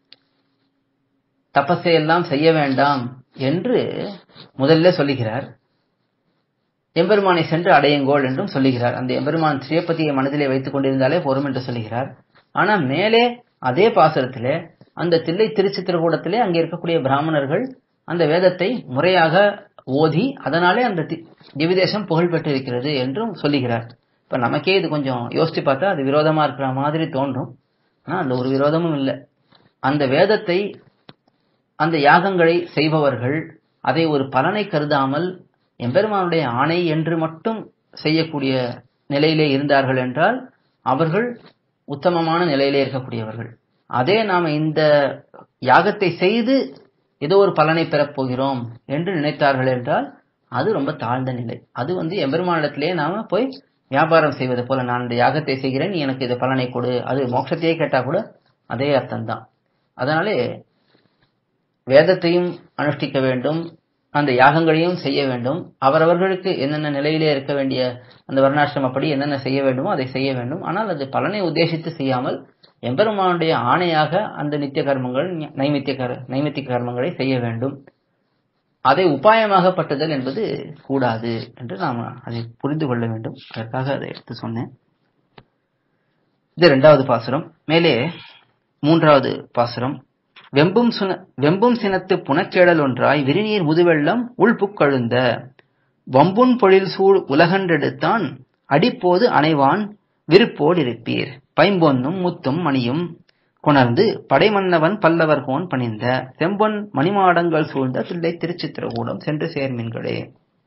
தபஸை எல்லாம் செய்ய வேண்டாம் என்று முதல்ல சொல்லுகிறார் எம்பெருமானை சென்று அடையுங்கோள் என்றும் சொல்லுகிறார் அந்த எம்பெருமான் ஸ்ரீபதியை மனதிலே வைத்துக் கொண்டிருந்தாலே போரும் என்று சொல்லுகிறார் ஆனா மேலே அதே பாசுரத்திலே அந்த தில்லை திருச்சித்திரகூடத்திலே அங்கே இருக்கக்கூடிய பிராமணர்கள் அந்த வேதத்தை முறையாக ஓதி அதனாலே அந்த தி- திவ்யதேசம் புகழ் பெற்றிருக்கிறது என்றும் சொல்லுகிறார் இப்ப நமக்கே இது கொஞ்சம் யோசிச்சு பார்த்தா அது விரோதமா இருக்கிற மாதிரி தோன்றும் ஆனா அந்த ஒரு விரோதமும் இல்லை அந்த வேதத்தை அந்த யாகங்களை செய்பவர்கள் அதை ஒரு பலனை கருதாமல் எம்பெருமானுடைய ஆணை என்று மட்டும் செய்யக்கூடிய நிலையிலே இருந்தார்கள் என்றால் அவர்கள் உத்தமமான நிலையிலே இருக்கக்கூடியவர்கள் அதே நாம இந்த யாகத்தை செய்து ஏதோ ஒரு பலனை பெறப் போகிறோம் என்று நினைத்தார்கள் என்றால் அது ரொம்ப தாழ்ந்த நிலை அது வந்து எம்பெருமானிடத்திலே நாம போய் வியாபாரம் செய்வது போல நான் இந்த யாகத்தை செய்கிறேன் நீ எனக்கு இது பலனை கொடு அது மோட்சத்தையே கேட்டா கூட அதே அர்த்தம்தான் அதனாலே வேதத்தையும் அனுஷ்டிக்க வேண்டும் அந்த யாகங்களையும் செய்ய வேண்டும் அவரவர்களுக்கு என்னென்ன நிலையிலே இருக்க வேண்டிய அந்த வர்ணாசிரமப்படி என்னென்ன செய்ய வேண்டுமோ அதை செய்ய வேண்டும் ஆனால் அது பலனை உத்தேசித்து செய்யாமல் எம்பெருமானுடைய ஆணையாக அந்த நித்திய கர்மங்கள் நைமித்திய கர் நைமித்திய கர்மங்களை செய்ய வேண்டும் அதை உபாயமாக பட்டுதல் என்பது கூடாது என்று நாம் அதை புரிந்து கொள்ள வேண்டும் அதற்காக அதை எடுத்து சொன்னேன் இது இரண்டாவது பாசுரம் மேலே மூன்றாவது பாசுரம் வெம்பும் சுன வெம்பும் சினத்து புனக்கேடல் ஒன்றாய் விரிநீர் முதுவெள்ளம் உள்புக்கழுந்த வம்புன் பொழில் சூழ் உலகன்றெடுத்தான் அடிப்போது அணைவான் விருப்போடு இருப்பீர் பைம்பொன்னும் முத்தும் மணியும் கொணர்ந்து படைமன்னவன் பல்லவர் கோன் பணிந்த செம்பொன் மணிமாடங்கள் சூழ்ந்த தில்லை திருச்சித்திரகூடம் சென்று சேர்மீன்களே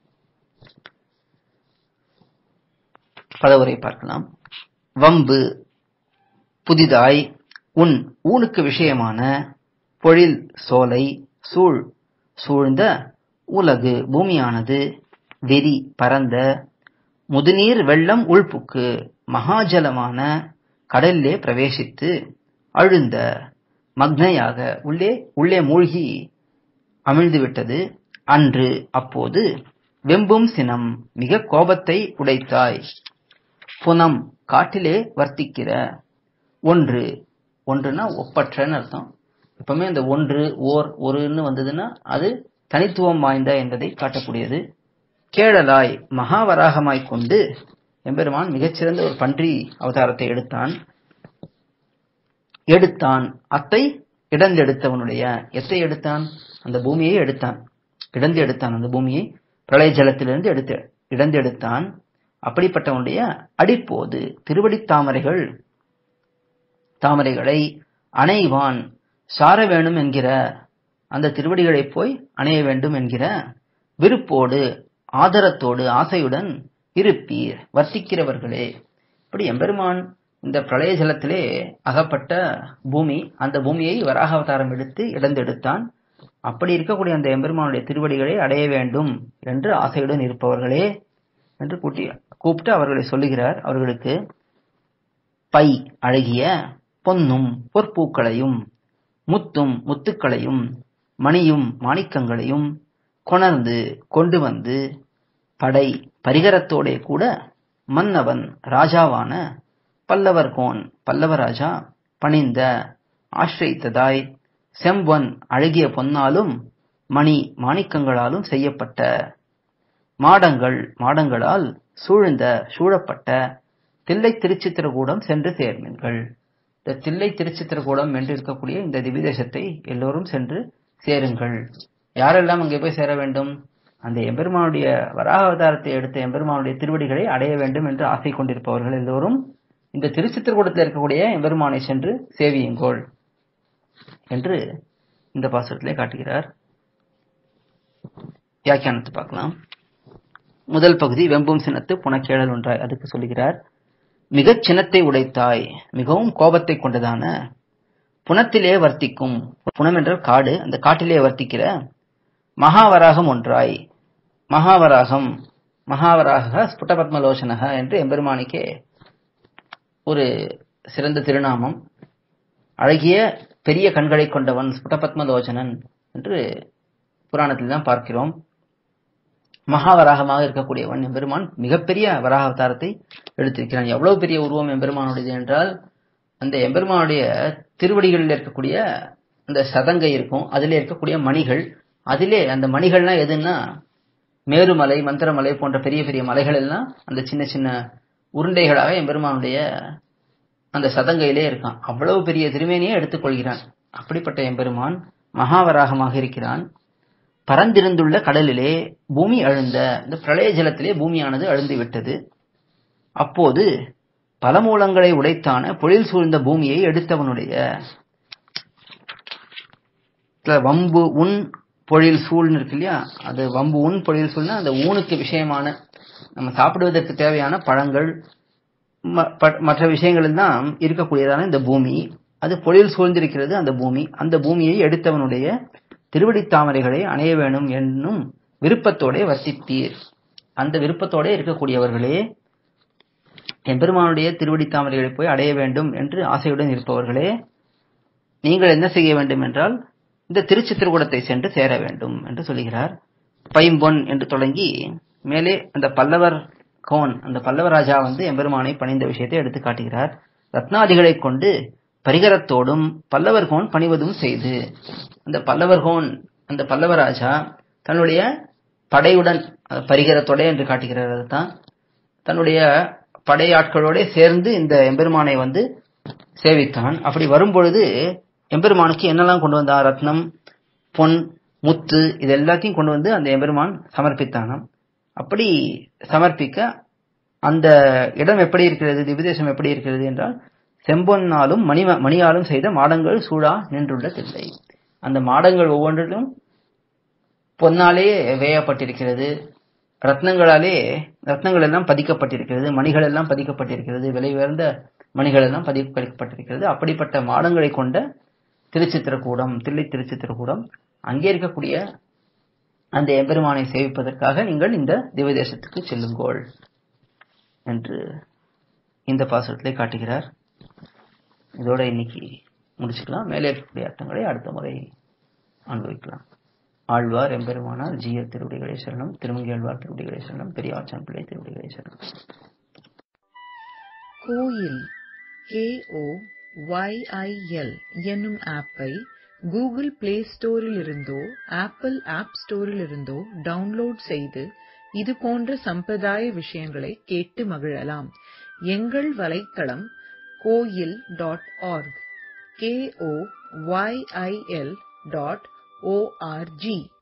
பதவுரை பார்க்கலாம் வம்பு புதிதாய் உன் ஊனுக்கு விஷயமான பொழில் சோலை சூழ் சூழ்ந்த உலகு பூமியானது வெறி பரந்த முதுநீர் வெள்ளம் உள்புக்கு மகாஜலமான கடலிலே பிரவேசித்து அழுந்த மக்னையாக உள்ளே உள்ளே மூழ்கி அமிழ்ந்துவிட்டது அன்று அப்போது வெம்பும் சினம் மிக கோபத்தை உடைத்தாய் புனம் காட்டிலே வர்த்திக்கிற ஒன்று ஒன்றுனா ஒப்பற்றன்னு அர்த்தம் எப்பவுமே அந்த ஒன்று ஓர் ஒருன்னு வந்ததுன்னா அது தனித்துவம் வாய்ந்த என்பதை காட்டக்கூடியது கேழலாய் மகாவராகமாய் கொண்டு எம்பெருமான் மிகச்சிறந்த ஒரு பன்றி அவதாரத்தை எடுத்தான் எடுத்தான் அத்தை இடந்தெடுத்தவனுடைய எத்தை எடுத்தான் அந்த பூமியை எடுத்தான் இடந்து எடுத்தான் அந்த பூமியை பிரளய ஜலத்திலிருந்து எடுத்து இடந்தெடுத்தான் அப்படிப்பட்டவனுடைய அடிப்போது திருவடித் தாமரைகள் தாமரைகளை அணைவான் சார வேணும் என்கிற அந்த திருவடிகளை போய் அணைய வேண்டும் என்கிற விருப்போடு ஆதரத்தோடு ஆசையுடன் இருப்பீர் வர்த்திக்கிறவர்களே இப்படி எம்பெருமான் இந்த பிரளய ஜலத்திலே அகப்பட்ட பூமி அந்த பூமியை வராக அவதாரம் எடுத்து இடந்தெடுத்தான் அப்படி இருக்கக்கூடிய அந்த எம்பெருமானுடைய திருவடிகளை அடைய வேண்டும் என்று ஆசையுடன் இருப்பவர்களே என்று கூட்டி கூப்பிட்டு அவர்களை சொல்லுகிறார் அவர்களுக்கு பை அழகிய பொன்னும் பொற்பூக்களையும் முத்தும் முத்துக்களையும் மணியும் மாணிக்கங்களையும் கொணர்ந்து கொண்டு வந்து படை பரிகரத்தோடே கூட மன்னவன் ராஜாவான பல்லவர்கோன் பல்லவராஜா பணிந்த ஆශ්‍රயித்ததாய் செம்பொன் அழகிய பொன்னாலும் மணி மாணிக்கங்களாலும் செய்யப்பட்ட மாடங்கள் மாடங்களால் சூழ்ந்த சூழப்பட்ட தில்லை திருச்சித்திரகூடம் சென்று சேர்மீன்கள் இந்த தில்லை திருச்சித்திரகூடம் என்று இருக்கக்கூடிய இந்த திவிதேசத்தை எல்லோரும் சென்று சேருங்கள் யாரெல்லாம் அங்கே போய் சேர வேண்டும் அந்த எம்பெருமானுடைய வராக அவதாரத்தை எடுத்த எம்பெருமானுடைய திருவடிகளை அடைய வேண்டும் என்று ஆசை கொண்டிருப்பவர்கள் எல்லோரும் இந்த திருச்சித்திரகூடத்தில் இருக்கக்கூடிய எம்பெருமானை சென்று சேவியுங்கோள் என்று இந்த பாசுரத்திலே காட்டுகிறார் வியாக்கியானத்தை பார்க்கலாம் முதல் பகுதி வெம்பும் சினத்து புனக்கேழல் ஒன்றாய் அதுக்கு சொல்லுகிறார் மிகச் சினத்தை உடைத்தாய் மிகவும் கோபத்தை கொண்டதான புனத்திலே வர்த்திக்கும் புனம் என்றால் காடு அந்த காட்டிலே வர்த்திக்கிற மகாவராகம் ஒன்றாய் மகாவராகம் மகாவராக ஸ்புடபத்மலோசனக என்று எம்பெருமானிக்கே ஒரு சிறந்த திருநாமம் அழகிய பெரிய கண்களை கொண்டவன் ஸ்புடபத்மலோச்சனன் என்று புராணத்தில் தான் பார்க்கிறோம் மகாவராகமாக இருக்கக்கூடியவன் எம்பெருமான் மிகப்பெரிய வராக அவதாரத்தை எடுத்திருக்கிறான் எவ்வளவு பெரிய உருவம் எம்பெருமானுடையது என்றால் அந்த எம்பெருமானுடைய திருவடிகளில் இருக்கக்கூடிய அந்த சதங்கை இருக்கும் அதிலே இருக்கக்கூடிய மணிகள் அதிலே அந்த மணிகள்லாம் எதுன்னா மேருமலை மந்திரமலை போன்ற பெரிய பெரிய மலைகள் எல்லாம் அந்த சின்ன சின்ன உருண்டைகளாக எம்பெருமானுடைய அந்த சதங்கையிலே இருக்கான் அவ்வளவு பெரிய திருமேனியை எடுத்துக்கொள்கிறான் அப்படிப்பட்ட எம்பெருமான் மகாவராகமாக இருக்கிறான் பரந்திருந்துள்ள கடலிலே பூமி அழுந்த இந்த பிரளய ஜலத்திலே பூமியானது அழுந்து விட்டது அப்போது பல மூலங்களை உடைத்தான பொழில் சூழ்ந்த பூமியை எடுத்தவனுடைய வம்பு உன் பொழில் சூழ்னு இருக்கு இல்லையா அது வம்பு உன் பொழில் சூழ்னா அந்த ஊனுக்கு விஷயமான நம்ம சாப்பிடுவதற்கு தேவையான பழங்கள் மற்ற விஷயங்கள் எல்லாம் இருக்கக்கூடியதான இந்த பூமி அது பொழில் சூழ்ந்திருக்கிறது அந்த பூமி அந்த பூமியை எடுத்தவனுடைய திருவடி தாமரைகளை அணைய வேணும் என்னும் விருப்பத்தோட வசித்தீர் அந்த விருப்பத்தோட இருக்கக்கூடியவர்களே எம்பெருமானுடைய திருவடி தாமரைகளை போய் அடைய வேண்டும் என்று ஆசையுடன் இருப்பவர்களே நீங்கள் என்ன செய்ய வேண்டும் என்றால் இந்த திருச்சித்திரகூடத்தை சென்று சேர வேண்டும் என்று சொல்லுகிறார் பைம்பொன் என்று தொடங்கி மேலே அந்த பல்லவர் கோன் அந்த பல்லவ ராஜா வந்து எம்பெருமானை பணிந்த விஷயத்தை எடுத்து காட்டுகிறார் ரத்னாதிகளை கொண்டு பரிகரத்தோடும் பல்லவர் கோன் பணிவதும் செய்து அந்த பல்லவர் கோன் அந்த பல்லவராஜா தன்னுடைய படையுடன் பரிகரத்தோட என்று காட்டுகிறார் அதுதான் தன்னுடைய படையாட்களோட சேர்ந்து இந்த எம்பெருமானை வந்து சேவித்தான் அப்படி வரும்பொழுது எம்பெருமானுக்கு என்னெல்லாம் கொண்டு வந்தான் ரத்னம் பொன் முத்து இது எல்லாத்தையும் கொண்டு வந்து அந்த எம்பெருமான் சமர்ப்பித்தானாம் அப்படி சமர்ப்பிக்க அந்த இடம் எப்படி இருக்கிறது திவ்யதேசம் எப்படி இருக்கிறது என்றால் செம்பொன்னாலும் மணி மணியாலும் செய்த மாடங்கள் சூழா நின்றுள்ள தில்லை அந்த மாடங்கள் ஒவ்வொன்றிலும் பொன்னாலே வேயப்பட்டிருக்கிறது ரத்னங்களாலே ரத்னங்கள் எல்லாம் பதிக்கப்பட்டிருக்கிறது மணிகள் எல்லாம் பதிக்கப்பட்டிருக்கிறது விலை உயர்ந்த மணிகள் எல்லாம் பதிக்கப்பட்டிருக்கிறது அப்படிப்பட்ட மாடங்களை கொண்ட திருச்சித்திரக்கூடம் தில்லை திருச்சித்திரக்கூடம் அங்கே இருக்கக்கூடிய அந்த எம்பெருமானை சேவிப்பதற்காக நீங்கள் இந்த திவ்யதேசத்துக்கு செல்லுங்கோள் என்று இந்த பாசுரத்திலே காட்டுகிறார் இதோட இன்னைக்கு முடிச்சுக்கலாம் மேலே இருக்கக்கூடிய அர்த்தங்களை அடுத்த முறை அனுபவிக்கலாம் ஆழ்வார் எம்பெருமானார் ஜிய திருவடிகளே சரணம் திருமங்கேழ்வார் திருவடிகளே சரணம் பெரியாச்சான் பிள்ளை திருவடிகளே சரணம் கோயில் கே ஓ ஒய்ஐஎல் என்னும் ஆப்பை கூகுள் பிளே ஸ்டோரில் இருந்தோ ஆப்பிள் ஆப் ஸ்டோரில் இருந்தோ டவுன்லோட் செய்து இது போன்ற சம்பிரதாய விஷயங்களை கேட்டு மகிழலாம் எங்கள் வலைத்தளம் Koyil dot org K O Y I L dot O R G